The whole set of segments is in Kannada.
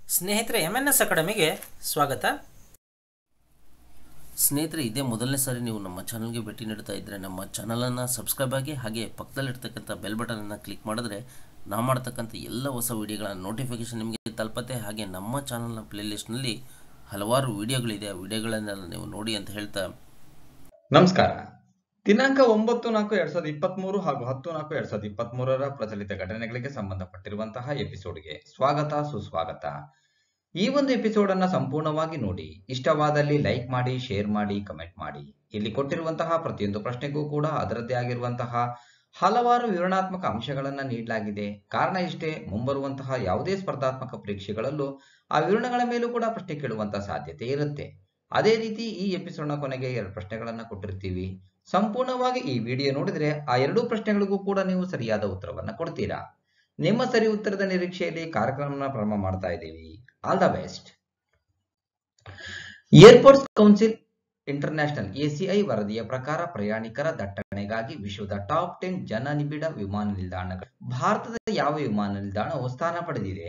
ಸ್ನೇಹಿತರೆ ಎಮ್ ಎನ್ ಎಸ್ ಅಕಾಡೆಮಿಗೆ ಸ್ವಾಗತ ಸ್ನೇಹಿತರೆ ಇದೇ ಮೊದಲನೇ ಸಾರಿ ನೀವು ನಮ್ಮ ಚಾನಲ್ಗೆ ಭೇಟಿ ನೀಡ್ತಾ ಇದ್ದರೆ ನಮ್ಮ ಚಾನಲನ್ನು ಸಬ್ಸ್ಕ್ರೈಬ್ ಆಗಿ ಹಾಗೆ ಪಕ್ಕದಲ್ಲಿರ್ತಕ್ಕಂಥ ಬೆಲ್ ಬಟನನ್ನು ಕ್ಲಿಕ್ ಮಾಡಿದ್ರೆ ನಾವು ಮಾಡ್ತಕ್ಕಂಥ ಎಲ್ಲ ಹೊಸ ವಿಡಿಯೋಗಳ ನೋಟಿಫಿಕೇಷನ್ ನಿಮಗೆ ತಲುಪತ್ತೆ ಹಾಗೆ ನಮ್ಮ ಚಾನಲ್ನ ಪ್ಲೇಲಿಸ್ಟ್ನಲ್ಲಿ ಹಲವಾರು ವಿಡಿಯೋಗಳಿದೆ ಆ ವಿಡಿಯೋಗಳನ್ನೆಲ್ಲ ನೀವು ನೋಡಿ ಅಂತ ಹೇಳ್ತಾ ನಮಸ್ಕಾರ ದಿನಾಂಕ ಒಂಬತ್ತು ನಾಲ್ಕು ಎರಡ್ ಸಾವಿರದ ಇಪ್ಪತ್ತ್ ಮೂರು ಹಾಗೂ ಹತ್ತು ನಾಲ್ಕು ಎರಡ್ ಸಾವಿರದ ಇಪ್ಪತ್ತ್ ಮೂರರ ಪ್ರಚಲಿತ ಘಟನೆಗಳಿಗೆ ಸಂಬಂಧಪಟ್ಟಿರುವಂತಹ ಎಪಿಸೋಡ್ಗೆ ಸ್ವಾಗತ ಸುಸ್ವಾಗತ ಈ ಒಂದು ಎಪಿಸೋಡ್ ಅನ್ನ ಸಂಪೂರ್ಣವಾಗಿ ನೋಡಿ ಇಷ್ಟವಾದಲ್ಲಿ ಲೈಕ್ ಮಾಡಿ ಶೇರ್ ಮಾಡಿ ಕಮೆಂಟ್ ಮಾಡಿ ಇಲ್ಲಿ ಕೊಟ್ಟಿರುವಂತಹ ಪ್ರತಿಯೊಂದು ಪ್ರಶ್ನೆಗೂ ಕೂಡ ಅದರದ್ದೇ ಆಗಿರುವಂತಹ ಹಲವಾರು ವಿವರಣಾತ್ಮಕ ಅಂಶಗಳನ್ನ ನೀಡಲಾಗಿದೆ ಕಾರಣ ಇಷ್ಟೇ ಮುಂಬರುವಂತಹ ಯಾವುದೇ ಸ್ಪರ್ಧಾತ್ಮಕ ಪರೀಕ್ಷೆಗಳಲ್ಲೂ ಆ ವಿವರಣೆಗಳ ಮೇಲೂ ಕೂಡ ಪ್ರಶ್ನೆ ಕೇಳುವಂತಹ ಸಾಧ್ಯತೆ ಇರುತ್ತೆ ಅದೇ ರೀತಿ ಈ ಎಪಿಸೋಡ್ನ ಕೊನೆಗೆ ಎರಡು ಪ್ರಶ್ನೆಗಳನ್ನ ಕೊಟ್ಟಿರ್ತೀವಿ ಸಂಪೂರ್ಣವಾಗಿ ಈ ವಿಡಿಯೋ ನೋಡಿದ್ರೆ ಆ ಎರಡೂ ಪ್ರಶ್ನೆಗಳಿಗೂ ಕೂಡ ನೀವು ಸರಿಯಾದ ಉತ್ತರವನ್ನ ಕೊಡ್ತೀರಾ ನಿಮ್ಮ ಸರಿ ಉತ್ತರದ ನಿರೀಕ್ಷೆಯಲ್ಲಿ ಕಾರ್ಯಕ್ರಮನ ಪ್ರಾರಂಭ ಮಾಡ್ತಾ ಇದ್ದೀವಿ all the best airports council international ACI ವರದಿಯ ಪ್ರಕಾರ ಪ್ರಯಾಣಿಕರ ದಟ್ಟಣೆಗಾಗಿ ವಿಶ್ವದ ಟಾಪ್ ಟೆನ್ ಜನನಿಬಿಡ ವಿಮಾನ ನಿಲ್ದಾಣಗಳು ಭಾರತದ ಯಾವ ವಿಮಾನ ನಿಲ್ದಾಣವು ಸ್ಥಾನ ಪಡೆದಿದೆ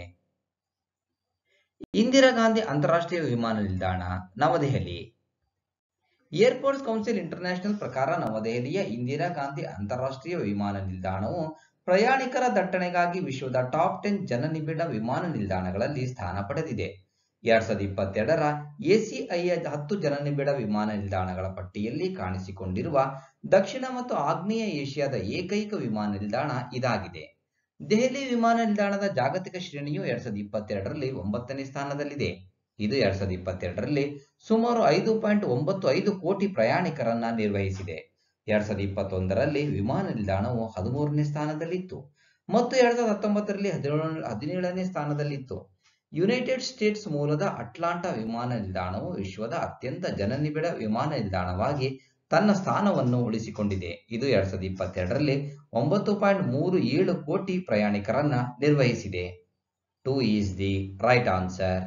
ಇಂದಿರಾ ಗಾಂಧಿ ಅಂತಾರಾಷ್ಟ್ರೀಯ ವಿಮಾನ ನಿಲ್ದಾಣ ನವದೆಹಲಿ ಏರ್ಪೋರ್ಟ್ಸ್ ಕೌನ್ಸಿಲ್ ಇಂಟರ್ನ್ಯಾಷನಲ್ ಪ್ರಕಾರ ನವದೆಹಲಿಯ ಇಂದಿರಾ ಗಾಂಧಿ ಅಂತಾರಾಷ್ಟ್ರೀಯ ವಿಮಾನ ನಿಲ್ದಾಣವು ಪ್ರಯಾಣಿಕರ ದಟ್ಟಣೆಗಾಗಿ ವಿಶ್ವದ ಟಾಪ್ ಟೆನ್ ಜನನಿಬಿಡ ವಿಮಾನ ನಿಲ್ದಾಣಗಳಲ್ಲಿ ಸ್ಥಾನ ಪಡೆದಿದೆ ಎರಡ್ ಸಾವಿರದ ಇಪ್ಪತ್ತೆರಡರ ಎಸಿಐಯ ಹತ್ತು ಜನನಿಬಿಡ ವಿಮಾನ ನಿಲ್ದಾಣಗಳ ಪಟ್ಟಿಯಲ್ಲಿ ಕಾಣಿಸಿಕೊಂಡಿರುವ ದಕ್ಷಿಣ ಮತ್ತು ಆಗ್ನೇಯ ಏಷ್ಯಾದ ಏಕೈಕ ವಿಮಾನ ನಿಲ್ದಾಣ ಇದಾಗಿದೆ ದೆಹಲಿ ವಿಮಾನ ನಿಲ್ದಾಣದ ಜಾಗತಿಕ ಶ್ರೇಣಿಯು ಎರಡ್ ಸಾವಿರದ ಇಪ್ಪತ್ತೆರಡರಲ್ಲಿ ಒಂಬತ್ತನೇ ಸ್ಥಾನದಲ್ಲಿದೆ ಇದು ಎರಡ್ ಸಾವಿರದ ಇಪ್ಪತ್ತೆರಡರಲ್ಲಿ ಸುಮಾರು ಐದು ಪಾಯಿಂಟ್ ಒಂಬತ್ತು ಐದು ಕೋಟಿ ಪ್ರಯಾಣಿಕರನ್ನ ನಿರ್ವಹಿಸಿದೆ ಎರಡ್ ಸಾವಿರದ ಇಪ್ಪತ್ತೊಂದರಲ್ಲಿ ವಿಮಾನ ನಿಲ್ದಾಣವು ಹದಿಮೂರನೇ ಸ್ಥಾನದಲ್ಲಿತ್ತು ಮತ್ತು ಎರಡ್ ಸಾವಿರದ ಹತ್ತೊಂಬತ್ತರಲ್ಲಿ ಹದಿನೇಳು ಹದಿನೇಳನೇ ಸ್ಥಾನದಲ್ಲಿತ್ತು ಯುನೈಟೆಡ್ ಸ್ಟೇಟ್ಸ್ ಮೂಲದ ಅಟ್ಲಾಂಟಾ ವಿಮಾನ ನಿಲ್ದಾಣವು ವಿಶ್ವದ ಅತ್ಯಂತ ಜನನಿಬಿಡ ವಿಮಾನ ನಿಲ್ದಾಣವಾಗಿ ತನ್ನ ಸ್ಥಾನವನ್ನು ಉಳಿಸಿಕೊಂಡಿದೆ ಇದು ಎರಡ್ ಸಾವಿರದ ಇಪ್ಪತ್ತೆರಡರಲ್ಲಿ ಒಂಬತ್ತು ಪಾಯಿಂಟ್ ಮೂರು ಏಳು ಕೋಟಿ ಪ್ರಯಾಣಿಕರನ್ನ ನಿರ್ವಹಿಸಿದೆ two is the right answer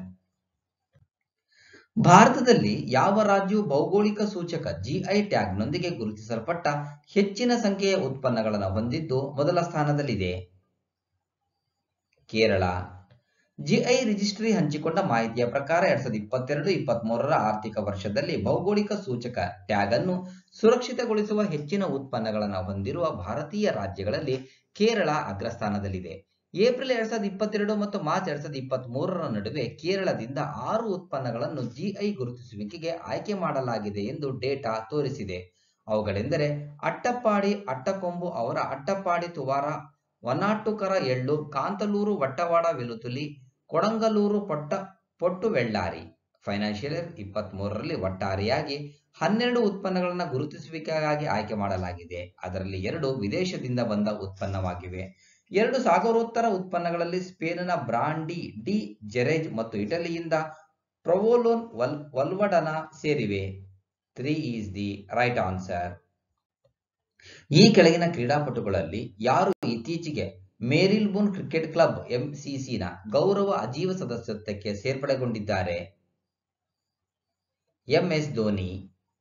ಭಾರತದಲ್ಲಿ ಯಾವ ರಾಜ್ಯವು ಭೌಗೋಳಿಕ ಸೂಚಕ ಜಿಐ ಟ್ಯಾಗ್ನೊಂದಿಗೆ ಗುರುತಿಸಲ್ಪಟ್ಟ ಹೆಚ್ಚಿನ ಸಂಖ್ಯೆಯ ಉತ್ಪನ್ನಗಳನ್ನು ಹೊಂದಿದ್ದು ಮೊದಲ ಸ್ಥಾನದಲ್ಲಿದೆ ಕೇರಳ ಜಿಐ ರಿಜಿಸ್ಟ್ರಿ ಹಂಚಿಕೊಂಡ ಮಾಹಿತಿಯ ಪ್ರಕಾರ ಎರಡ್ ಸಾವಿರದ ಇಪ್ಪತ್ತೆರಡು ಇಪ್ಪತ್ತ್ ಮೂರರ ಆರ್ಥಿಕ ವರ್ಷದಲ್ಲಿ ಭೌಗೋಳಿಕ ಸೂಚಕ ಟ್ಯಾಗ್ ಅನ್ನು ಸುರಕ್ಷಿತಗೊಳಿಸುವ ಹೆಚ್ಚಿನ ಉತ್ಪನ್ನಗಳನ್ನು ಹೊಂದಿರುವ ಭಾರತೀಯ ರಾಜ್ಯಗಳಲ್ಲಿ ಕೇರಳ ಅಗ್ರಸ್ಥಾನದಲ್ಲಿದೆ ಏಪ್ರಿಲ್ ಎರಡ್ ಸಾವಿರದ ಇಪ್ಪತ್ತೆರಡು ಮತ್ತು ಮಾರ್ಚ್ ಎರಡ್ ಸಾವಿರದ ಇಪ್ಪತ್ತ್ ಮೂರರ ನಡುವೆ ಕೇರಳದಿಂದ ಆರು ಉತ್ಪನ್ನಗಳನ್ನು ಜಿಐ ಗುರುತಿಸುವಿಕೆಗೆ ಆಯ್ಕೆ ಮಾಡಲಾಗಿದೆ ಎಂದು ಡೇಟಾ ತೋರಿಸಿದೆ ಅವುಗಳೆಂದರೆ ಅಟ್ಟಪ್ಪಾಡಿ ಅಟ್ಟಕೊಂಬು ಅವರ ಅಟ್ಟಪ್ಪಾಡಿ ತುವಾರ ವನಾಟುಕರ ಎಳ್ಳು ಕಾಂತಲೂರು ವಟ್ಟವಾಡ ವೆಲುತುಲಿ ಕೊಡಂಗಲೂರು ಪೊಟ್ಟ ಪೊಟ್ಟು ವೆಳ್ಳಾರಿ ಫೈನಾನ್ಷಿಯಲ್ ಇಯರ್ ಇಪ್ಪತ್ತ್ ಮೂರರಲ್ಲಿ ಒಟ್ಟಾರೆಯಾಗಿ ಹನ್ನೆರಡು ಉತ್ಪನ್ನಗಳನ್ನು ಗುರುತಿಸುವಿಕೆಗಾಗಿ ಆಯ್ಕೆ ಮಾಡಲಾಗಿದೆ ಅದರಲ್ಲಿ ಎರಡು ವಿದೇಶದಿಂದ ಬಂದ ಉತ್ಪನ್ನವಾಗಿವೆ ಎರಡು ಸಾಗರೋತ್ತರ ಉತ್ಪನ್ನಗಳಲ್ಲಿ ಸ್ಪೇನಿನ ಬ್ರಾಂಡಿ ಡಿ ಜೆರೆಜ್ ಮತ್ತು ಇಟಲಿಯಿಂದ ಪ್ರೊವೋಲೋನ್ ವಲ್ ವಲ್ವಡನ ಸೇರಿವೆ three is the right answer ಈ ಕೆಳಗಿನ ಕ್ರೀಡಾಪಟುಗಳಲ್ಲಿ ಯಾರು ಇತ್ತೀಚೆಗೆ ಮೇರಿಲ್ಬೋನ್ ಕ್ರಿಕೆಟ್ ಕ್ಲಬ್ ಎಂಸಿಸಿನ ಗೌರವ ಅಜೀವ ಸದಸ್ಯತ್ವಕ್ಕೆ ಸೇರ್ಪಡೆಗೊಂಡಿದ್ದಾರೆ ಎಂಎಸ್ ಧೋನಿ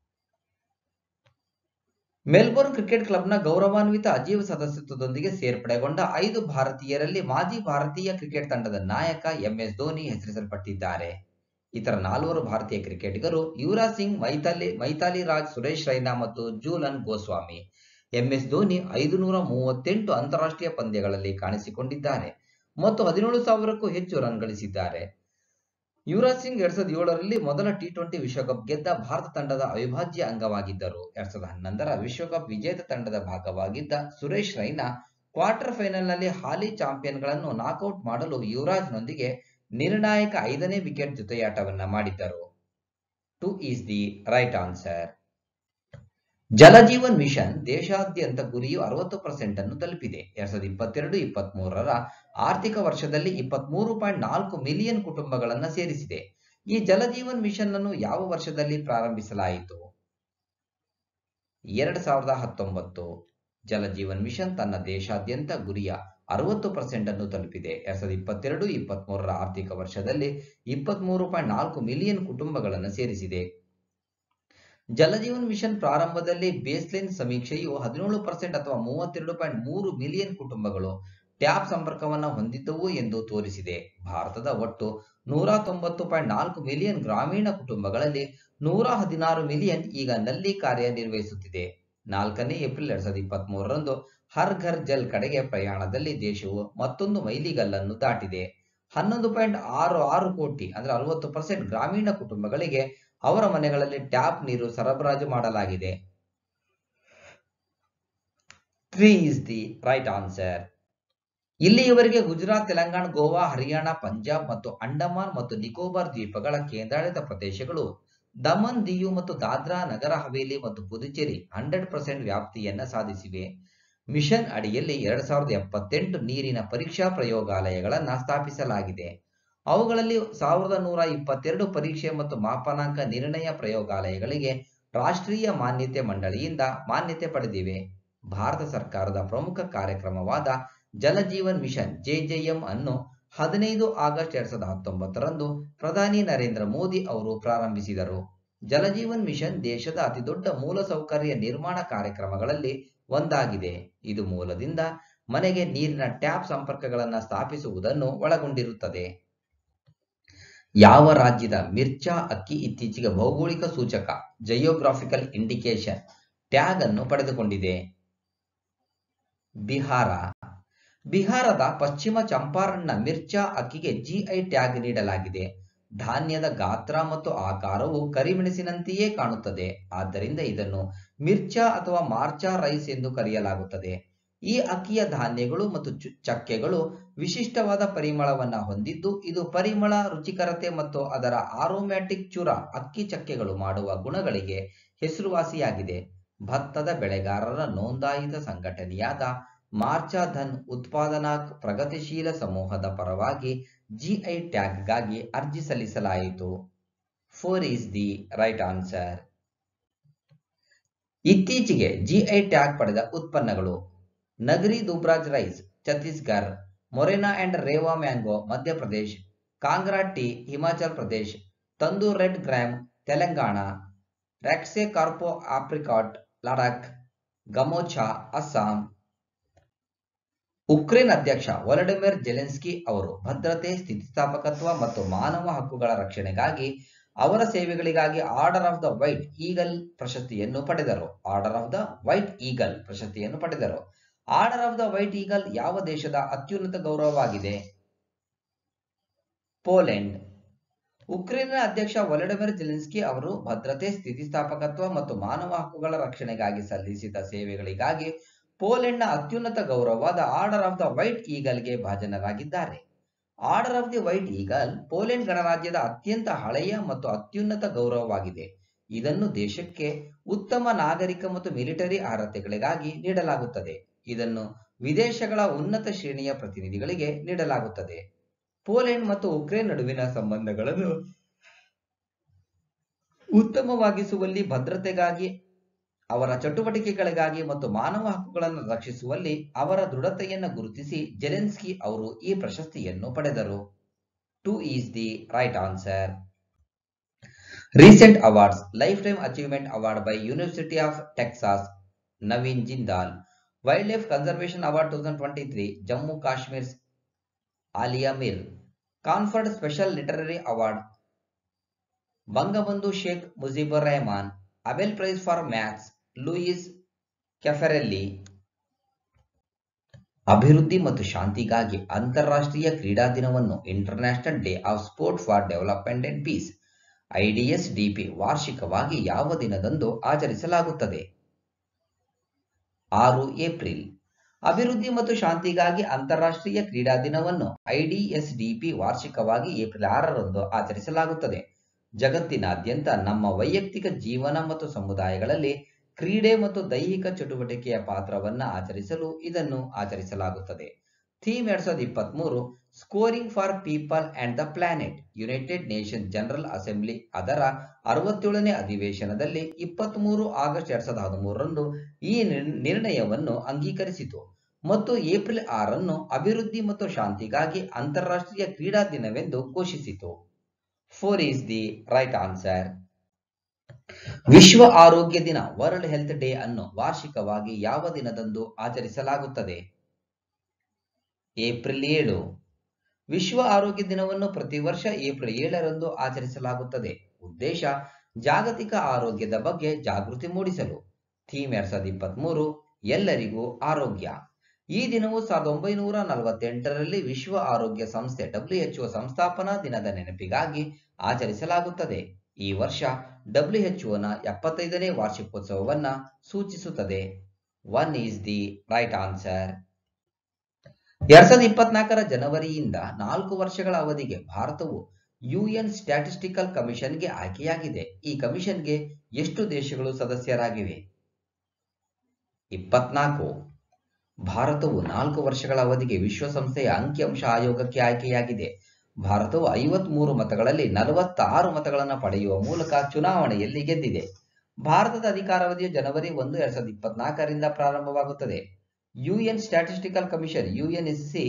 ಮೆಲ್ಬೋರ್ನ್ ಕ್ರಿಕೆಟ್ ಕ್ಲಬ್ನ ಗೌರವಾನ್ವಿತ ಅಜೀವ ಸದಸ್ಯತ್ವದೊಂದಿಗೆ ಸೇರ್ಪಡೆಗೊಂಡ ಐದು ಭಾರತೀಯರಲ್ಲಿ ಮಾಜಿ ಭಾರತೀಯ ಕ್ರಿಕೆಟ್ ತಂಡದ ನಾಯಕ ಎಂಎಸ್ ಧೋನಿ ಹೆಸರಿಸಲ್ಪಟ್ಟಿದ್ದಾರೆ ಇತರ ನಾಲ್ವರು ಭಾರತೀಯ ಕ್ರಿಕೆಟಿಗರು ಯುವರಾಜ್ ಸಿಂಗ್ ಮೈತಾಲಿ ಮೈತಾಲಿ ರಾಜ್ ಸುರೇಶ್ ರೈನಾ ಮತ್ತು ಜೂಲನ್ ಗೋಸ್ವಾಮಿ ಎಂಎಸ್ ಧೋನಿ ಐದು ನೂರ ಮೂವತ್ತೆಂಟು ಅಂತಾರಾಷ್ಟ್ರೀಯ ಪಂದ್ಯಗಳಲ್ಲಿ ಕಾಣಿಸಿಕೊಂಡಿದ್ದಾರೆ ಮತ್ತು ಹದಿನೇಳು ಸಾವಿರಕ್ಕೂ ಹೆಚ್ಚು ರನ್ ಗಳಿಸಿದ್ದಾರೆ ಯುವರಾಜ್ ಸಿಂಗ್ ಎರಡ್ ಸಾವಿರದ ಏಳರಲ್ಲಿ ಮೊದಲ ಟಿ ಟ್ವೆಂಟಿ ವಿಶ್ವಕಪ್ ಗೆದ್ದ ಭಾರತ ತಂಡದ ಅವಿಭಾಜ್ಯ ಅಂಗವಾಗಿದ್ದರು ಎರಡ್ ಸಾವಿರದ ಹನ್ನೊಂದರ ವಿಶ್ವಕಪ್ ವಿಜೇತ ತಂಡದ ಭಾಗವಾಗಿದ್ದ ಸುರೇಶ್ ರೈನಾ ಕ್ವಾರ್ಟರ್ ಫೈನಲ್ನಲ್ಲಿ ಹಾಲಿ ಚಾಂಪಿಯನ್ಗಳನ್ನು ನಾಕ್ಔಟ್ ಮಾಡಲು ಯುವರಾಜ್ನೊಂದಿಗೆ ನಿರ್ಣಾಯಕ ಐದನೇ ವಿಕೆಟ್ ಜೊತೆಯಾಟವನ್ನ ಮಾಡಿದ್ದರು two is the right answer Jal Jeevan mission ದೇಶಾದ್ಯಂತ ಗುರಿಯು ಅರವತ್ತು ಪರ್ಸೆಂಟ್ ಅನ್ನು ತಲುಪಿದೆ ಎರಡ್ ಸಾವಿರದ ಇಪ್ಪತ್ತೆರಡು ಇಪ್ಪತ್ತ್ ಮೂರರ ಆರ್ಥಿಕ ವರ್ಷದಲ್ಲಿ ಇಪ್ಪತ್ತ್ ಮೂರು ಪಾಯಿಂಟ್ ನಾಲ್ಕು ಮಿಲಿಯನ್ ಕುಟುಂಬಗಳನ್ನ ಸೇರಿಸಿದೆ ಈ ಜಲಜೀವನ್ ಮಿಷನ್ ಅನ್ನು ಯಾವ ವರ್ಷದಲ್ಲಿ ಪ್ರಾರಂಭಿಸಲಾಯಿತು ಎರಡ್ ಸಾವಿರದ ಹತ್ತೊಂಬತ್ತು ಜಲಜೀವನ್ ಮಿಷನ್ ತನ್ನ ದೇಶಾದ್ಯಂತ ಗುರಿಯ ಅರವತ್ತು ಪರ್ಸೆಂಟ್ ಅನ್ನು ತಲುಪಿದೆ ಎರಡ್ ಸಾವಿರದ ಇಪ್ಪತ್ತೆರಡು ಇಪ್ಪತ್ತ್ ಮೂರರ ಆರ್ಥಿಕ ವರ್ಷದಲ್ಲಿ ಇಪ್ಪತ್ತ್ ಮೂರು ಪಾಯಿಂಟ್ ನಾಲ್ಕು ಮಿಲಿಯನ್ ಕುಟುಂಬಗಳನ್ನು ಸೇರಿಸಿದೆ ಜಲಜೀವನ್ ಮಿಷನ್ ಪ್ರಾರಂಭದಲ್ಲಿ ಬೇಸ್ಲೈನ್ ಸಮೀಕ್ಷೆಯು ಹದಿನೇಳು ಪರ್ಸೆಂಟ್ ಅಥವಾ ಮೂವತ್ತೆರಡು ಪಾಯಿಂಟ್ ಮೂರು ಮಿಲಿಯನ್ ಕುಟುಂಬಗಳು ಟ್ಯಾಪ್ ಸಂಪರ್ಕವನ್ನು ಹೊಂದಿದ್ದವು ಎಂದು ತೋರಿಸಿದೆ ಭಾರತದ ಒಟ್ಟು ನೂರ ತೊಂಬತ್ತು ಪಾಯಿಂಟ್ ನಾಲ್ಕು ಮಿಲಿಯನ್ ಗ್ರಾಮೀಣ ಕುಟುಂಬಗಳಲ್ಲಿ ನೂರ ಹದಿನಾರು ಮಿಲಿಯನ್ ಈಗ ನಲ್ಲಿ ಕಾರ್ಯನಿರ್ವಹಿಸುತ್ತಿದೆ ನಾಲ್ಕನೇ ಏಪ್ರಿಲ್ ಎರಡ್ ಸಾವಿರದ ಇಪ್ಪತ್ತ್ ಮೂರರಂದು ಹರ್ ಘರ್ ಜಲ್ ಕಡೆಗೆ ಪ್ರಯಾಣದಲ್ಲಿ ದೇಶವು ಮತ್ತೊಂದು ಮೈಲಿಗಲ್ಲನ್ನು ದಾಟಿದೆ ಹನ್ನೊಂದು ಪಾಯಿಂಟ್ ಆರು ಆರು ಕೋಟಿ ಅಂದ್ರೆ ಅರವತ್ತು ಪರ್ಸೆಂಟ್ ಗ್ರಾಮೀಣ ಕುಟುಂಬಗಳಿಗೆ ಅವರ ಮನೆಗಳಲ್ಲಿ ಟ್ಯಾಪ್ ನೀರು ಸರಬರಾಜು ಮಾಡಲಾಗಿದೆ three is the right answer ಇಲ್ಲಿಯವರೆಗೆ ಗುಜರಾತ್ ತೆಲಂಗಾಣ ಗೋವಾ ಹರಿಯಾಣ ಪಂಜಾಬ್ ಮತ್ತು ಅಂಡಮಾನ್ ಮತ್ತು ನಿಕೋಬಾರ್ ದ್ವೀಪಗಳ ಕೇಂದ್ರಾಡಳಿತ ಪ್ರದೇಶಗಳು ದಮನ್ ದಿಯು ಮತ್ತು ದಾದ್ರಾ ನಗರ ಹವೇಲಿ ಮತ್ತು ಪುದುಚೇರಿ ಹಂಡ್ರೆಡ್ ಪರ್ಸೆಂಟ್ ವ್ಯಾಪ್ತಿಯನ್ನ ಸಾಧಿಸಿವೆ ಮಿಷನ್ ಅಡಿಯಲ್ಲಿ ಎರಡ್ ಸಾವಿರದ ಎಪ್ಪತ್ತೆಂಟು ನೀರಿನ ಪರೀಕ್ಷಾ ಪ್ರಯೋಗಾಲಯಗಳನ್ನ ಸ್ಥಾಪಿಸಲಾಗಿದೆ ಅವುಗಳಲ್ಲಿ ಸಾವಿರದ ನೂರ ಇಪ್ಪತ್ತೆರಡು ಪರೀಕ್ಷೆ ಮತ್ತು ಮಾಪನಾಂಕ ನಿರ್ಣಯ ಪ್ರಯೋಗಾಲಯಗಳಿಗೆ ರಾಷ್ಟ್ರೀಯ ಮಾನ್ಯತೆ ಮಂಡಳಿಯಿಂದ ಮಾನ್ಯತೆ ಪಡೆದಿವೆ ಭಾರತ ಸರ್ಕಾರದ ಪ್ರಮುಖ ಕಾರ್ಯಕ್ರಮವಾದ ಜಲಜೀವನ್ ಮಿಷನ್ ಜೆಜೆಎಂ ಅನ್ನು ಹದಿನೈದು ಆಗಸ್ಟ್ ಎರಡ್ ಸಾವಿರದ ಹತ್ತೊಂಬತ್ತರಂದು ಪ್ರಧಾನಿ ನರೇಂದ್ರ ಮೋದಿ ಅವರು ಪ್ರಾರಂಭಿಸಿದರು ಜಲಜೀವನ್ ಮಿಷನ್ ದೇಶದ ಅತಿದೊಡ್ಡ ಮೂಲಸೌಕರ್ಯ ನಿರ್ಮಾಣ ಕಾರ್ಯಕ್ರಮಗಳಲ್ಲಿ ಒಂದಾಗಿದೆ ಇದು ಮೂಲದಿಂದ ಮನೆಗೆ ನೀರಿನ ಟ್ಯಾಪ್ ಸಂಪರ್ಕಗಳನ್ನು ಸ್ಥಾಪಿಸುವುದನ್ನು ಒಳಗೊಂಡಿರುತ್ತದೆ ಯಾವ ರಾಜ್ಯದ ಮಿರ್ಚಾ ಅಕ್ಕಿ ಇತ್ತೀಚೆಗೆ ಭೌಗೋಳಿಕ ಸೂಚಕ ಜಯೋಗ್ರಾಫಿಕಲ್ ಇಂಡಿಕೇಶನ್ ಟ್ಯಾಗ್ ಅನ್ನು ಪಡೆದುಕೊಂಡಿದೆ ಬಿಹಾರ ಬಿಹಾರದ ಪಶ್ಚಿಮ ಚಂಪಾರಣ್ನ ಮಿರ್ಚಾ ಅಕ್ಕಿಗೆ ಜಿಐ ಟ್ಯಾಗ್ ನೀಡಲಾಗಿದೆ ಧಾನ್ಯದ ಗಾತ್ರ ಮತ್ತು ಆಕಾರವು ಕರಿಮೆಣಸಿನಂತೆಯೇ ಕಾಣುತ್ತದೆ ಆದ್ದರಿಂದ ಇದನ್ನು ಮಿರ್ಚಾ ಅಥವಾ ಮಾರ್ಚಾ ರೈಸ್ ಎಂದು ಕರೆಯಲಾಗುತ್ತದೆ ಈ ಅಕ್ಕಿಯ ಧಾನ್ಯಗಳು ಮತ್ತು ಚಕ್ಕೆಗಳು ವಿಶಿಷ್ಟವಾದ ಪರಿಮಳವನ್ನ ಹೊಂದಿದ್ದು ಇದು ಪರಿಮಳ ರುಚಿಕರತೆ ಮತ್ತು ಅದರ ಆರೋಮ್ಯಾಟಿಕ್ ಚುರ ಅಕ್ಕಿ ಚಕ್ಕೆಗಳು ಮಾಡುವ ಗುಣಗಳಿಗೆ ಹೆಸರುವಾಸಿಯಾಗಿದೆ ಭತ್ತದ ಬೆಳೆಗಾರರ ನೋಂದಾಯಿತ ಸಂಘಟನೆಯಾದ ಮಾರ್ಚಾಧನ್ ಉತ್ಪಾದನಾ ಪ್ರಗತಿಶೀಲ ಸಮೂಹದ ಪರವಾಗಿ ಜಿಐ ಟ್ಯಾಗ್ಗಾಗಿ ಅರ್ಜಿ ಸಲ್ಲಿಸಲಾಯಿತು four is the right answer ಇತ್ತೀಚೆಗೆ ಜಿಐ ಟ್ಯಾಗ್ ಪಡೆದ ಉತ್ಪನ್ನಗಳು Nagari Dubraj rice Chhattisgarh Morena and Rewa mango Madhya Pradesh Kangra tea Himachal Pradesh Tandur red gram Telangana Raktsey Karpo apricot Ladakh Gamocha Assam Ukraine ಅಧ್ಯಕ್ಷ ವೊಲಡಿಮಿರ್ ಜೆಲೆನ್ಸ್ಕಿ ಅವರು ಭದ್ರತೆ ಸ್ಥಿತಿಸ್ಥಾಪಕತ್ವ ಮತ್ತು ಮಾನವ ಹಕ್ಕುಗಳ ರಕ್ಷಣೆಗಾಗಿ ಅವರ ಸೇವೆಗಳಿಗಾಗಿ order of the white eagle ಪ್ರಶಸ್ತಿಯನ್ನು ಪಡೆದರು order of the white eagle ಪ್ರಶಸ್ತಿಯನ್ನು ಪಡೆದರು order of the white eagle ಯಾವ ದೇಶದ ಅತ್ಯುನ್ನತ ಗೌರವವಾಗಿದೆ ಪೋಲೆಂಡ್ ಉಕ್ರೇನ್ನ ಅಧ್ಯಕ್ಷ ವೊಲಡಿಮಿರ್ ಜೆಲೆನ್ಸ್ಕಿ ಅವರು ಭದ್ರತೆ ಸ್ಥಿತಿಸ್ಥಾಪಕತ್ವ ಮತ್ತು ಮಾನವ ಹಕ್ಕುಗಳ ರಕ್ಷಣೆಗಾಗಿ ಸಲ್ಲಿಸಿದ ಸೇವೆಗಳಿಗಾಗಿ ಪೋಲೆಂಡ್ನ ಅತ್ಯುನ್ನತ ಗೌರವವಾದ ಆರ್ಡರ್ ಆಫ್ ದ ವೈಟ್ ಈಗಲ್ಗೆ ಭಾಜನರಾಗಿದ್ದಾರೆ order of the white eagle Poland ಗಣರಾಜ್ಯದ ಅತ್ಯಂತ ಹಳೆಯ ಮತ್ತು ಅತ್ಯುನ್ನತ ಗೌರವವಾಗಿದೆ ಇದನ್ನು ದೇಶಕ್ಕೆ ಉತ್ತಮ ನಾಗರಿಕ ಮತ್ತು ಮಿಲಿಟರಿ ಅರ್ಹತೆಗಳಿಗಾಗಿ ನೀಡಲಾಗುತ್ತದೆ ಇದನ್ನು ವಿದೇಶಗಳ ಉನ್ನತ ಶ್ರೇಣಿಯ ಪ್ರತಿನಿಧಿಗಳಿಗೆ ನೀಡಲಾಗುತ್ತದೆ ಪೋಲೆಂಡ್ ಮತ್ತು ಉಕ್ರೇನ್ ನಡುವಿನ ಸಂಬಂಧಗಳನ್ನು ಉತ್ತಮವಾಗಿಸುವಲ್ಲಿ ಭದ್ರತೆಗಾಗಿ ಅವರ ಚಟುವಟಿಕೆಗಳಿಗಾಗಿ ಮತ್ತು ಮಾನವ ಹಕ್ಕುಗಳನ್ನು ರಕ್ಷಿಸುವಲ್ಲಿ ಅವರ ದೃಢತೆಯನ್ನು ಗುರುತಿಸಿ ಜೆಲೆನ್ಸ್ಕಿ ಅವರು ಈ ಪ್ರಶಸ್ತಿಯನ್ನು ಪಡೆದರು two is the right answer recent awards lifetime achievement award by university of Texas Naveen Jindal wildlife conservation award two thousand twenty three Jammu Kashmir Aliya Mir conferred special literary award Bangabandhu Sheikh Mujibur Rahman Abel prize for maths Luis Caffarelli ಅಭಿವೃದ್ಧಿ ಮತ್ತು ಶಾಂತಿಗಾಗಿ ಅಂತಾರಾಷ್ಟ್ರೀಯ ಕ್ರೀಡಾ ದಿನವನ್ನು international day of sport for development and peace IDSDP ವಾರ್ಷಿಕವಾಗಿ ಯಾವ ದಿನದಂದು ಆಚರಿಸಲಾಗುತ್ತದೆ ಆರು ಏಪ್ರಿಲ್ ಅಭಿವೃದ್ಧಿ ಮತ್ತು ಶಾಂತಿಗಾಗಿ ಅಂತಾರಾಷ್ಟ್ರೀಯ ಕ್ರೀಡಾ ದಿನವನ್ನು ಐಡಿಎಸ್ಡಿಪಿ ವಾರ್ಷಿಕವಾಗಿ ಏಪ್ರಿಲ್ ಆರರಂದು ಆಚರಿಸಲಾಗುತ್ತದೆ ಜಗತ್ತಿನಾದ್ಯಂತ ನಮ್ಮ ವೈಯಕ್ತಿಕ ಜೀವನ ಮತ್ತು ಸಮುದಾಯಗಳಲ್ಲಿ ಕ್ರೀಡೆ ಮತ್ತು ದೈಹಿಕ ಚಟುವಟಿಕೆಯ ಪಾತ್ರವನ್ನು ಆಚರಿಸಲು ಇದನ್ನು ಆಚರಿಸಲಾಗುತ್ತದೆ ಥೀಮ್ ಎರಡ್ ಸಾವಿರದ ಇಪ್ಪತ್ತ್ ಮೂರು scoring for people and the planet united nation general assembly ಅದರ ಅರವತ್ತೇಳನೇ ಅಧಿವೇಶನದಲ್ಲಿ ಇಪ್ಪತ್ತ್ ಮೂರು ಆಗಸ್ಟ್ ಎರಡ್ ಸಾವಿರದ ಹದಿಮೂರರಂದು ಈ ನಿರ್ಣಯವನ್ನು ಅಂಗೀಕರಿಸಿತು ಮತ್ತು ಏಪ್ರಿಲ್ ಆರನ್ನು ಅಭಿವೃದ್ಧಿ ಮತ್ತು ಶಾಂತಿಗಾಗಿ ಅಂತಾರಾಷ್ಟ್ರೀಯ ಕ್ರೀಡಾ ದಿನವೆಂದು ಘೋಷಿಸಿತು four is the right answer ವಿಶ್ವ ಆರೋಗ್ಯ ದಿನ ವರ್ಲ್ಡ್ ಹೆಲ್ತ್ ಡೇ ಅನ್ನು ವಾರ್ಷಿಕವಾಗಿ ಯಾವ ದಿನದಂದು ಆಚರಿಸಲಾಗುತ್ತದೆ ಏಪ್ರಿಲ್ ಏಳು ವಿಶ್ವ ಆರೋಗ್ಯ ದಿನವನ್ನು ಪ್ರತಿ ವರ್ಷ ಏಪ್ರಿಲ್ ಏಳರಂದು ಆಚರಿಸಲಾಗುತ್ತದೆ ಉದ್ದೇಶ ಜಾಗತಿಕ ಆರೋಗ್ಯದ ಬಗ್ಗೆ ಜಾಗೃತಿ ಮೂಡಿಸಲು ಥೀಮ್ ಎರಡ್ ಸಾವಿರದ ಇಪ್ಪತ್ಮೂರು ಎಲ್ಲರಿಗೂ ಆರೋಗ್ಯ ಈ ದಿನವು ಸಾವಿರದ ಒಂಬೈನೂರ ನಲವತ್ತೆಂಟರಲ್ಲಿ ವಿಶ್ವ ಆರೋಗ್ಯ ಸಂಸ್ಥೆ ಡಬ್ಲ್ಯೂಎಚ್ಒ ಸಂಸ್ಥಾಪನಾ ದಿನದ ನೆನಪಿಗಾಗಿ ಆಚರಿಸಲಾಗುತ್ತದೆ ಈ ವರ್ಷ ಡಬ್ಲ್ಯೂಎಚ್ಒನ ಎಪ್ಪತ್ತೈದನೇ ವಾರ್ಷಿಕೋತ್ಸವವನ್ನ ಸೂಚಿಸುತ್ತದೆ one is the right answer ಎರಡ್ ಸಾವಿರದ ಇಪ್ಪತ್ನಾಲ್ಕರ ಜನವರಿಯಿಂದ ನಾಲ್ಕು ವರ್ಷಗಳ ಅವಧಿಗೆ ಭಾರತವು ಯುಎನ್ ಸ್ಟ್ಯಾಟಿಸ್ಟಿಕಲ್ ಕಮಿಷನ್ಗೆ ಆಯ್ಕೆಯಾಗಿದೆ ಈ ಕಮಿಷನ್ಗೆ ಎಷ್ಟು ದೇಶಗಳು ಸದಸ್ಯರಾಗಿವೆ ಇಪ್ಪತ್ನಾಲ್ಕು ಭಾರತವು ನಾಲ್ಕು ವರ್ಷಗಳ ಅವಧಿಗೆ ವಿಶ್ವಸಂಸ್ಥೆಯ ಅಂಕಿಅಂಶ ಆಯೋಗಕ್ಕೆ ಆಯ್ಕೆಯಾಗಿದೆ ಭಾರತವು ಐವತ್ಮೂರು ಮತಗಳಲ್ಲಿ ನಲವತ್ತಾರು ಮತಗಳನ್ನು ಪಡೆಯುವ ಮೂಲಕ ಚುನಾವಣೆಯಲ್ಲಿ ಗೆದ್ದಿದೆ ಭಾರತದ ಅಧಿಕಾರಾವಧಿಯು ಜನವರಿ ಒಂದು ಎರಡ್ ಸಾವಿರದ ಇಪ್ಪತ್ನಾಲ್ಕರಿಂದ ಪ್ರಾರಂಭವಾಗುತ್ತದೆ ಯುಎನ್ ಸ್ಟ್ಯಾಟಿಸ್ಟಿಕಲ್ ಕಮಿಷನ್ ಯುಎನ್ಎಸ್ಸಿ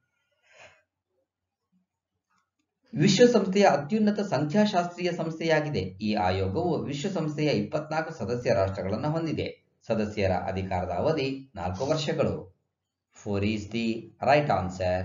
ವಿಶ್ವಸಂಸ್ಥೆಯ ಅತ್ಯುನ್ನತ ಸಂಖ್ಯಾಶಾಸ್ತ್ರೀಯ ಸಂಸ್ಥೆಯಾಗಿದೆ ಈ ಆಯೋಗವು ವಿಶ್ವಸಂಸ್ಥೆಯ ಇಪ್ಪತ್ನಾಲ್ಕು ಸದಸ್ಯ ರಾಷ್ಟ್ರಗಳನ್ನು ಹೊಂದಿದೆ ಸದಸ್ಯರ ಅಧಿಕಾರದ ಅವಧಿ ನಾಲ್ಕು ವರ್ಷಗಳು four is the right answer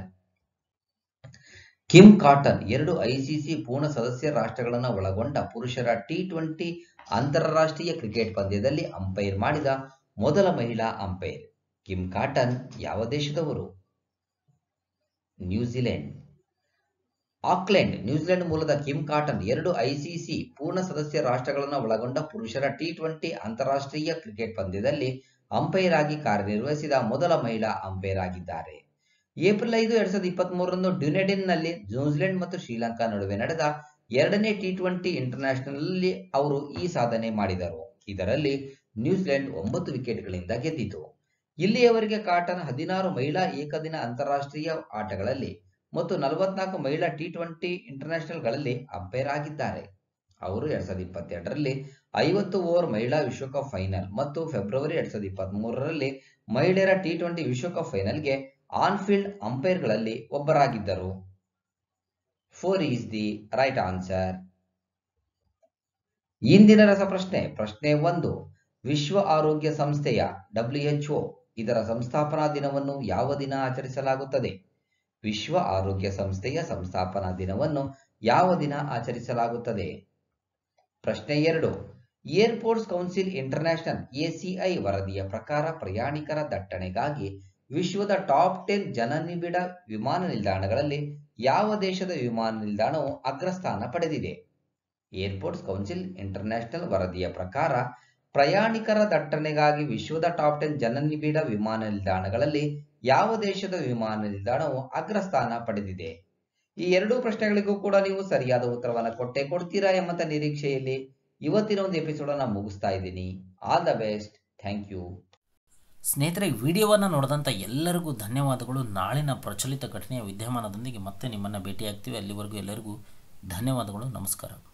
Kim Cotton ಎರಡು ಐಸಿಸಿ ಪೂರ್ಣ ಸದಸ್ಯ ರಾಷ್ಟ್ರಗಳನ್ನು ಒಳಗೊಂಡ ಪುರುಷರ ಟಿ ಟ್ವೆಂಟಿ ಅಂತಾರಾಷ್ಟ್ರೀಯ ಕ್ರಿಕೆಟ್ ಪಂದ್ಯದಲ್ಲಿ ಅಂಪೈರ್ ಮಾಡಿದ ಮೊದಲ ಮಹಿಳಾ ಅಂಪೈರ್ ಕಿಮ್ ಕಾಟನ್ ಯಾವ ದೇಶದವರು ನ್ಯೂಜಿಲೆಂಡ್ ಆಕ್ಲೆಂಡ್ ನ್ಯೂಜಿಲೆಂಡ್ ಮೂಲದ ಕಿಮ್ ಕಾಟನ್ ಎರಡು ಐಸಿಸಿ ಪೂರ್ಣ ಸದಸ್ಯ ರಾಷ್ಟ್ರಗಳನ್ನು ಒಳಗೊಂಡ ಪುರುಷರ ಟಿ ಟ್ವೆಂಟಿ ಅಂತಾರಾಷ್ಟ್ರೀಯ ಕ್ರಿಕೆಟ್ ಪಂದ್ಯದಲ್ಲಿ ಅಂಪೈರ್ ಆಗಿ ಕಾರ್ಯನಿರ್ವಹಿಸಿದ ಮೊದಲ ಮಹಿಳಾ ಅಂಪೈರ್ ಆಗಿದ್ದಾರೆ ಏಪ್ರಿಲ್ ಐದು ಎರಡ್ ಸಾವಿರದ ಇಪ್ಪತ್ತ್ ಮೂರರಂದು ಡ್ಯುನೆಡಿನ್ನಲ್ಲಿ ನ್ಯೂಜಿಲೆಂಡ್ ಮತ್ತು ಶ್ರೀಲಂಕಾ ನಡುವೆ ನಡೆದ ಎರಡನೇ ಟಿ ಟ್ವೆಂಟಿ ಇಂಟರ್ನ್ಯಾಷನಲ್ನಲ್ಲಿ ಅವರು ಈ ಸಾಧನೆ ಮಾಡಿದರು ಇದರಲ್ಲಿ ನ್ಯೂಜಿಲೆಂಡ್ ಒಂಬತ್ತು ವಿಕೆಟ್ಗಳಿಂದ ಗೆದ್ದಿತು ಇಲ್ಲಿಯವರೆಗೆ ಕಾಟನ್ ಹದಿನಾರು ಮಹಿಳಾ ಏಕದಿನ ಅಂತಾರಾಷ್ಟ್ರೀಯ ಆಟಗಳಲ್ಲಿ ಮತ್ತು ನಲವತ್ನಾಲ್ಕು ಮಹಿಳಾ ಟಿ ಟ್ವೆಂಟಿ ಇಂಟರ್ನ್ಯಾಷನಲ್ಗಳಲ್ಲಿ ಅಂಪೈರ್ ಆಗಿದ್ದಾರೆ ಅವರು ಎರಡ್ ಸಾವಿರದ ಇಪ್ಪತ್ತೆರಡರಲ್ಲಿ ಐವತ್ತು ಓವರ್ ಮಹಿಳಾ ವಿಶ್ವಕಪ್ ಫೈನಲ್ ಮತ್ತು ಫೆಬ್ರವರಿ ಎರಡ್ ಸಾವಿರದ ಇಪ್ಪತ್ತ್ ಮೂರರಲ್ಲಿ ಮಹಿಳೆಯರ ಟಿ ಟ್ವೆಂಟಿ ವಿಶ್ವಕಪ್ ಫೈನಲ್ಗೆ ಆನ್ಫೀಲ್ಡ್ ಅಂಪೈರ್ಗಳಲ್ಲಿ ಒಬ್ಬರಾಗಿದ್ದರು four is the right answer ಇಂದಿನ ರಸಪ್ರಶ್ನೆ ಪ್ರಶ್ನೆ ಒಂದು ವಿಶ್ವ ಆರೋಗ್ಯ ಸಂಸ್ಥೆಯ ಡಬ್ಲ್ಯೂಎಚ್ಒ ಇದರ ಸಂಸ್ಥಾಪನಾ ದಿನವನ್ನು ಯಾವ ದಿನ ಆಚರಿಸಲಾಗುತ್ತದೆ ವಿಶ್ವ ಆರೋಗ್ಯ ಸಂಸ್ಥೆಯ ಸಂಸ್ಥಾಪನಾ ದಿನವನ್ನು ಯಾವ ದಿನ ಆಚರಿಸಲಾಗುತ್ತದೆ ಪ್ರಶ್ನೆ ಎರಡು ಏರ್ಪೋರ್ಟ್ಸ್ ಕೌನ್ಸಿಲ್ ಇಂಟರ್ನ್ಯಾಷನಲ್ ಎಸಿಐ ವರದಿಯ ಪ್ರಕಾರ ಪ್ರಯಾಣಿಕರ ದಟ್ಟಣೆಗಾಗಿ ವಿಶ್ವದ ಟಾಪ್ ಟೆನ್ ಜನನಿಬಿಡ ವಿಮಾನ ನಿಲ್ದಾಣಗಳಲ್ಲಿ ಯಾವ ದೇಶದ ವಿಮಾನ ನಿಲ್ದಾಣವು ಅಗ್ರಸ್ಥಾನ ಪಡೆದಿದೆ ಏರ್ಪೋರ್ಟ್ಸ್ ಕೌನ್ಸಿಲ್ ಇಂಟರ್ನ್ಯಾಷನಲ್ ವರದಿಯ ಪ್ರಕಾರ ಪ್ರಯಾಣಿಕರ ದಟ್ಟಣೆಗಾಗಿ ವಿಶ್ವದ ಟಾಪ್ ಟೆನ್ ಜನನಿಬಿಡ ವಿಮಾನ ನಿಲ್ದಾಣಗಳಲ್ಲಿ ಯಾವ ದೇಶದ ವಿಮಾನ ನಿಲ್ದಾಣವು ಅಗ್ರಸ್ಥಾನ ಪಡೆದಿದೆ ಈ ಎರಡೂ ಪ್ರಶ್ನೆಗಳಿಗೂ ಕೂಡ ನೀವು ಸರಿಯಾದ ಉತ್ತರವನ್ನು ಕೊಟ್ಟೆ ಕೊಡ್ತೀರಾ ಎಂಬಂತ ನಿರೀಕ್ಷೆಯಲ್ಲಿ ಇವತ್ತಿನ ಒಂದು ಎಪಿಸೋಡ್ ಅನ್ನ ಮುಗಿಸ್ತಾ ಇದ್ದೀನಿ all the best thank you ಸ್ನೇಹಿತರೆ ಈ ವಿಡಿಯೋವನ್ನು ನೋಡಿದಂಥ ಎಲ್ಲರಿಗೂ ಧನ್ಯವಾದಗಳು ನಾಳಿನ ಪ್ರಚಲಿತ ಘಟನೆಯ ವಿದ್ಯಮಾನದೊಂದಿಗೆ ಮತ್ತೆ ನಿಮ್ಮನ್ನು ಭೇಟಿಯಾಗ್ತೀವಿ ಅಲ್ಲಿವರೆಗೂ ಎಲ್ಲರಿಗೂ ಧನ್ಯವಾದಗಳು ನಮಸ್ಕಾರ